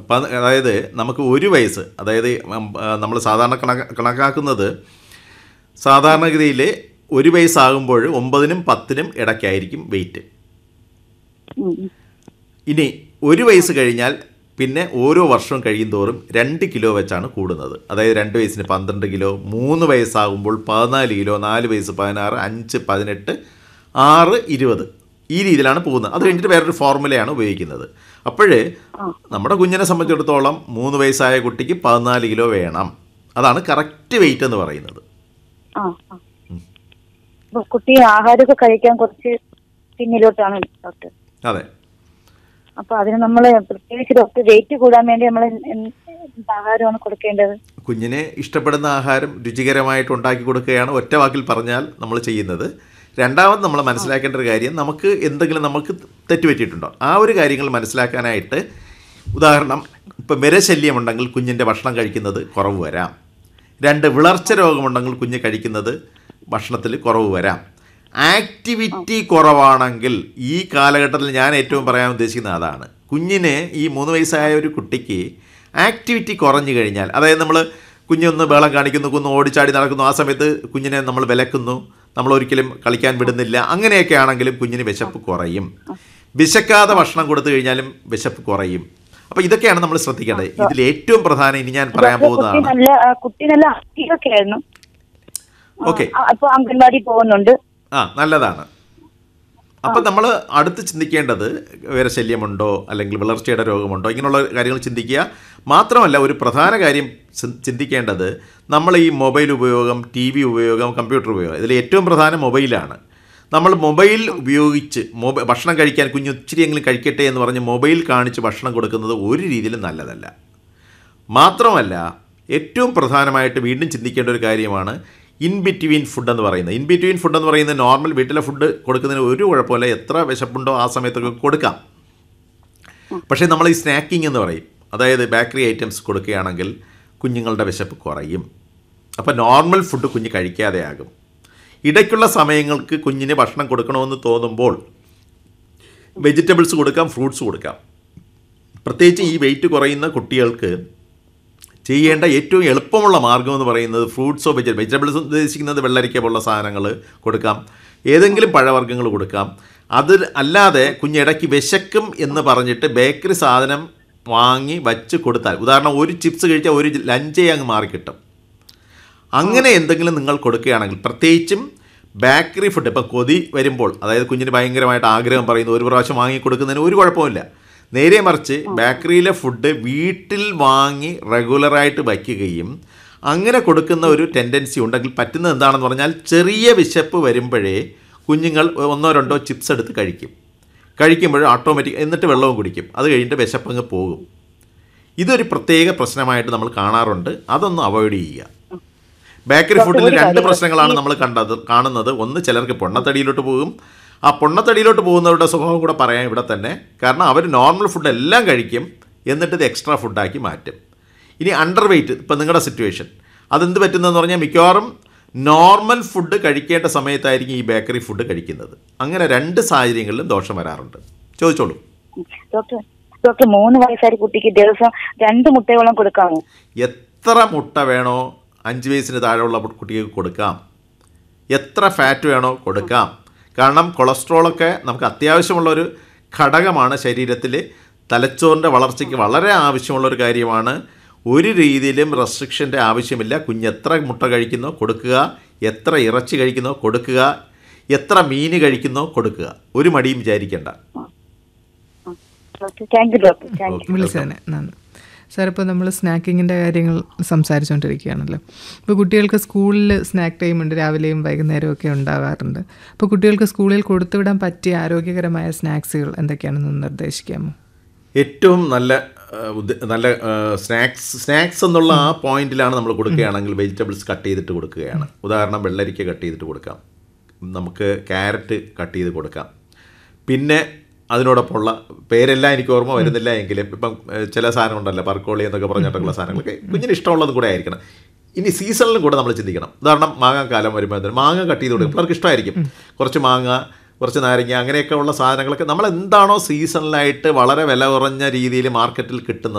പ- അതായത് നമുക്ക് ഒരു വയസ്സ് അതായത് നമ്മൾ സാധാരണ കണക്ക് കണക്കാക്കുന്നത് സാധാരണഗതിയിൽ ഒരു വയസ്സാകുമ്പോൾ ഒമ്പതിനും പത്തിനും ഇടയ്ക്കായിരിക്കും വെയിറ്റ് ഉം, ഉം. ഇനി ഒരു വയസ്സ് കഴിഞ്ഞാൽ പിന്നെ ഓരോ വർഷവും കഴിയുന്തോറും രണ്ട് കിലോ വെച്ചാണ് കൂടുന്നത് അതായത് രണ്ട് വയസ്സിന് പന്ത്രണ്ട് കിലോ മൂന്ന് വയസ്സാകുമ്പോൾ പതിനാല് കിലോ നാല് വയസ്സ് പതിനാറ് അഞ്ച് പതിനെട്ട് ആറ് ഇരുപത് ഈ രീതിയിലാണ് പോകുന്നത് അത് കഴിഞ്ഞിട്ട് വേറൊരു ഫോർമുലയാണ് ഉപയോഗിക്കുന്നത് അപ്പോഴേ നമ്മുടെ കുഞ്ഞിനെ സംബന്ധിച്ചിടത്തോളം മൂന്ന് വയസ്സായ കുട്ടിക്ക് പതിനാല് കിലോ വേണം അതാണ് കറക്റ്റ് വെയിറ്റ് എന്ന് പറയുന്നത് ആ ആ. അപ്പൊ കുട്ടി ആഹാരമൊക്കെ കഴിക്കാൻ കുറച്ച് പിന്നിലോട്ടാണ് ഡോക്ടർ അതെ അപ്പൊ അതിന് നമ്മൾ പ്രത്യേകിച്ച് ഡോക്ടർ വെയിറ്റ് കൂടാൻ വേണ്ടി നമ്മൾ ആഹാരമാണ് കൊടുക്കേണ്ടത് കുഞ്ഞിന് ഇഷ്ടപ്പെടുന്ന ആഹാരം രുചികരമായിട്ട് ഉണ്ടാക്കി കൊടുക്കുകയാണ് ഒറ്റ വാക്കിൽ പറഞ്ഞാൽ നമ്മൾ ചെയ്യുന്നത് രണ്ടാമത് നമ്മൾ മനസ്സിലാക്കേണ്ട ഒരു കാര്യം നമുക്ക് എന്തെങ്കിലും നമുക്ക് തെറ്റുപറ്റിയിട്ടുണ്ടോ ആ ഒരു കാര്യങ്ങൾ മനസ്സിലാക്കാനായിട്ട് ഉദാഹരണം ഇപ്പം വിരശല്യമുണ്ടെങ്കിൽ കുഞ്ഞിൻ്റെ ഭക്ഷണം കഴിക്കുന്നത് കുറവ് വരാം രണ്ട് വിളർച്ച രോഗമുണ്ടെങ്കിൽ കുഞ്ഞ് കഴിക്കുന്നത് ഭക്ഷണത്തിൽ കുറവ് വരാം ആക്ടിവിറ്റി കുറവാണെങ്കിൽ ഈ കാലഘട്ടത്തിൽ ഞാൻ ഏറ്റവും പറയാൻ ഉദ്ദേശിക്കുന്നത് അതാണ് കുഞ്ഞിന് ഈ മൂന്ന് വയസ്സായ ഒരു കുട്ടിക്ക് ആക്ടിവിറ്റി കുറഞ്ഞു കഴിഞ്ഞാൽ അതായത് നമ്മൾ കുഞ്ഞൊന്ന് ബേളം കാണിക്കുന്നു കുന്ന് ഓടിച്ചാടി നടക്കുന്നു ആ സമയത്ത് കുഞ്ഞിനെ നമ്മൾ വിലക്കുന്നു നമ്മൾ ഒരിക്കലും കളിക്കാൻ വിടുന്നില്ല അങ്ങനെയൊക്കെ ആണെങ്കിലും കുഞ്ഞിന് വിശപ്പ് കുറയും വിശക്കാതെ ഭക്ഷണം കൊടുത്തു കഴിഞ്ഞാലും വിശപ്പ് കുറയും അപ്പോൾ ഇതൊക്കെയാണ് നമ്മൾ ശ്രദ്ധിക്കേണ്ടത് ഇതിൽ ഏറ്റവും പ്രധാനം ഇനി ഞാൻ പറയാൻ കുട്ടി പോകുന്നതാണ് നല്ല ആ, കുട്ടി നല്ല ആക്റ്റീവൊക്കെ ആയിരുന്നു ഓക്കെ ആ, അപ്പൊ അംഗൻവാടി പോകുന്നുണ്ട് ആ നല്ലതാണ് അപ്പം നമ്മൾ അടുത്ത് ചിന്തിക്കേണ്ടത് വേറെ ശല്യമുണ്ടോ അല്ലെങ്കിൽ വിളർച്ചയുടെ രോഗമുണ്ടോ ഇങ്ങനെയുള്ള കാര്യങ്ങൾ ചിന്തിക്കുക മാത്രമല്ല ഒരു പ്രധാന കാര്യം ചി- ചിന്തിക്കേണ്ടത് നമ്മൾ ഈ മൊബൈൽ ഉപയോഗം ടി വി ഉപയോഗം കമ്പ്യൂട്ടർ ഉപയോഗം ഇതിൽ ഏറ്റവും പ്രധാനം മൊബൈലാണ് നമ്മൾ മൊബൈൽ ഉപയോഗിച്ച് മൊബൈൽ ഭക്ഷണം കഴിക്കാൻ കുഞ്ഞ് ഇച്ചിരിയെങ്കിലും കഴിക്കട്ടെ എന്ന് പറഞ്ഞ് മൊബൈൽ കാണിച്ച് ഭക്ഷണം കൊടുക്കുന്നത് ഒരു രീതിയിലും നല്ലതല്ല മാത്രമല്ല ഏറ്റവും പ്രധാനമായിട്ട് വീണ്ടും ചിന്തിക്കേണ്ട ഒരു കാര്യമാണ് ഇൻ ബിറ്റ്വീൻ ഫുഡ് എന്ന് പറയുന്നത് ഇൻ ബിറ്റ്വീൻ ഫുഡ് എന്ന് പറയുന്നത് നോർമൽ വീട്ടിലെ ഫുഡ് കൊടുക്കുന്നതിന് ഒരു കുഴപ്പമില്ല എത്ര വിശപ്പുണ്ടോ ആ സമയത്തൊക്കെ കൊടുക്കാം പക്ഷേ നമ്മൾ ഈ സ്നാക്കിംഗ് എന്ന് പറയും അതായത് ബേക്കറി ഐറ്റംസ് കൊടുക്കുകയാണെങ്കിൽ കുഞ്ഞുങ്ങളുടെ വിശപ്പ് കുറയും അപ്പോൾ നോർമൽ ഫുഡ് കുഞ്ഞ് കഴിക്കാതെയാകും ഇടയ്ക്കുള്ള സമയങ്ങൾക്ക് കുഞ്ഞിന് ഭക്ഷണം കൊടുക്കണമെന്ന് തോന്നുമ്പോൾ വെജിറ്റബിൾസ് കൊടുക്കാം ഫ്രൂട്ട്സ് കൊടുക്കാം പ്രത്യേകിച്ച് ഈ വെയിറ്റ് കുറയുന്ന കുട്ടികൾക്ക് ചെയ്യേണ്ട ഏറ്റവും എളുപ്പമുള്ള മാർഗ്ഗം എന്ന് പറയുന്നത് ഫ്രൂട്ട്സോ വെജി വെജിറ്റബിൾസ് ഉദ്ദേശിക്കുന്നത് വെള്ളരിക്ക പോലുള്ള സാധനങ്ങൾ കൊടുക്കാം ഏതെങ്കിലും പഴവർഗ്ഗങ്ങൾ കൊടുക്കാം അത് അല്ലാതെ കുഞ്ഞിടയ്ക്ക് വിശക്കും എന്ന് പറഞ്ഞിട്ട് ബേക്കറി സാധനം വാങ്ങി വച്ച് കൊടുത്താൽ ഉദാഹരണം ഒരു ചിപ്സ് കഴിച്ചാൽ ഒരു ലഞ്ചേ അങ്ങ് മാറിക്കിട്ടും അങ്ങനെ എന്തെങ്കിലും നിങ്ങൾ കൊടുക്കുകയാണെങ്കിൽ പ്രത്യേകിച്ചും ബേക്കറി ഫുഡ് ഇപ്പം കൊതി വരുമ്പോൾ അതായത് കുഞ്ഞിന് ഭയങ്കരമായിട്ട് ആഗ്രഹം പറയുന്നു ഒരു പ്രാവശ്യം വാങ്ങി കൊടുക്കുന്നതിന് ഒരു കുഴപ്പമില്ല നേരെ മറിച്ച് ബേക്കറിയിലെ ഫുഡ് വീട്ടിൽ വാങ്ങി റെഗുലറായിട്ട് വയ്ക്കുകയും അങ്ങനെ കൊടുക്കുന്ന ഒരു ടെൻഡൻസി ഉണ്ടെങ്കിൽ പറ്റുന്നത് എന്താണെന്ന് പറഞ്ഞാൽ ചെറിയ വിശപ്പ് വരുമ്പോഴേ കുഞ്ഞുങ്ങൾ ഒന്നോ രണ്ടോ ചിപ്സ് എടുത്ത് കഴിക്കും കഴിക്കുമ്പോൾ ഓട്ടോമാറ്റിക് എന്നിട്ട് വെള്ളവും കുടിക്കും അത് കഴിഞ്ഞിട്ട് വിശപ്പങ്ങ് പോകും ഇതൊരു പ്രത്യേക പ്രശ്നമായിട്ട് നമ്മൾ കാണാറുണ്ട് അതൊന്ന് അവോയ്ഡ് ചെയ്യുക ബേക്കറി ഫുഡിൽ രണ്ട് പ്രശ്നങ്ങളാണ് നമ്മൾ കണ്ടത് കാണുന്നത് ഒന്ന് ചിലർക്ക് പൊണ്ണത്തടിയിലോട്ട് പോകും ആ പൊണ്ണത്തടിയിലോട്ട് പോകുന്നവരുടെ സ്വഭാവം കൂടെ പറയാം ഇവിടെ തന്നെ കാരണം അവർ നോർമൽ ഫുഡ് എല്ലാം കഴിക്കും എന്നിട്ട് ഇത് എക്സ്ട്രാ ഫുഡാക്കി മാറ്റും ഇനി അണ്ടർ വെയിറ്റ് ഇപ്പം നിങ്ങളുടെ സിറ്റുവേഷൻ അതെന്ത് പറ്റുന്നതെന്ന് പറഞ്ഞാൽ മിക്കവാറും നോർമൽ ഫുഡ് കഴിക്കേണ്ട സമയത്തായിരിക്കും ഈ ബേക്കറി ഫുഡ് കഴിക്കുന്നത് അങ്ങനെ രണ്ട് സാഹചര്യങ്ങളിലും ദോഷം വരാറുണ്ട് ചോദിച്ചോളൂ ഡോക്ടർ ഡോക്ടർ മൂന്ന് വയസ്സായ കുട്ടിക്ക് ദിവസം രണ്ട് മുട്ടയോളം കൊടുക്കാമോ എത്ര മുട്ട വേണോ അഞ്ച് വയസ്സിന് താഴെയുള്ള കുട്ടിക്ക് കൊടുക്കാം എത്ര ഫാറ്റ് വേണോ കൊടുക്കാം കാരണം കൊളസ്ട്രോളൊക്കെ നമുക്ക് അത്യാവശ്യമുള്ളൊരു ഘടകമാണ് ശരീരത്തിൽ തലച്ചോറിൻ്റെ വളർച്ചയ്ക്ക് വളരെ ആവശ്യമുള്ളൊരു കാര്യമാണ് ഒരു രീതിയിലും റെസ്ട്രിക്ഷൻ്റെ ആവശ്യമില്ല കുഞ്ഞ് എത്ര മുട്ട കഴിക്കുന്നോ കൊടുക്കുക എത്ര ഇറച്ചി കഴിക്കുന്നോ കൊടുക്കുക എത്ര മീൻ കഴിക്കുന്നോ കൊടുക്കുക ഒരു മടിയും വിചാരിക്കേണ്ട doctor thank you doctor thank you വിളിച്ചതിന് നന്ദി സാർ ഇപ്പോൾ നമ്മൾ സ്നാക്കിങ്ങിൻ്റെ കാര്യങ്ങൾ സംസാരിച്ചുകൊണ്ടിരിക്കുകയാണല്ലോ ഇപ്പോൾ കുട്ടികൾക്ക് സ്കൂളിൽ സ്നാക്ക് ടൈം ഉണ്ട് രാവിലെയും വൈകുന്നേരവും ഒക്കെ ഉണ്ടാകാറുണ്ട് അപ്പോൾ കുട്ടികൾക്ക് സ്കൂളിൽ കൊടുത്തുവിടാൻ പറ്റിയ ആരോഗ്യകരമായ സ്നാക്സുകൾ എന്തൊക്കെയാണെന്ന് നിർദ്ദേശിക്കാമോ ഏറ്റവും നല്ല ആ, ഉദ്ദ- നല്ല സ്നാക്സ് സ്നാക്സ് എന്നുള്ള ആ പോയിന്റിലാണ് നമ്മൾ കൊടുക്കുകയാണെങ്കിൽ വെജിറ്റബിൾസ് കട്ട് ചെയ്തിട്ട് കൊടുക്കുകയാണ് ഉദാഹരണം വെള്ളരിക്ക കട്ട് ചെയ്തിട്ട് കൊടുക്കാം നമുക്ക് ക്യാരറ്റ് കട്ട് ചെയ്ത് കൊടുക്കാം പിന്നെ അതിനോടൊപ്പമുള്ള പേരെല്ലാം എനിക്ക് ഓർമ്മ വരുന്നില്ല എങ്കിലും ഇപ്പം ഏഹ്, ചില സാധനം ഉണ്ടല്ലോ പർക്കോളി എന്നൊക്കെ പറഞ്ഞിട്ടുള്ള സാധനങ്ങളൊക്കെ കുഞ്ഞിന് ഇഷ്ടമുള്ളതും കൂടെ ആയിരിക്കണം ഇനി സീസണിലും കൂടെ നമ്മൾ ചിന്തിക്കണം ഉദാഹരണം മാങ്ങാക്കാലം വരുമ്പോൾ എന്താണ് മാങ്ങ കട്ട് ചെയ്ത് കൊടുക്കും പിള്ളേർക്ക് ഇഷ്ടമായിരിക്കും കുറച്ച് മാങ്ങ കുറച്ച് നാരങ്ങ അങ്ങനെയൊക്കെ ഉള്ള സാധനങ്ങളൊക്കെ നമ്മൾ എന്താണോ സീസണിലായിട്ട് വളരെ വില കുറഞ്ഞ രീതിയിൽ മാർക്കറ്റിൽ കിട്ടുന്നത്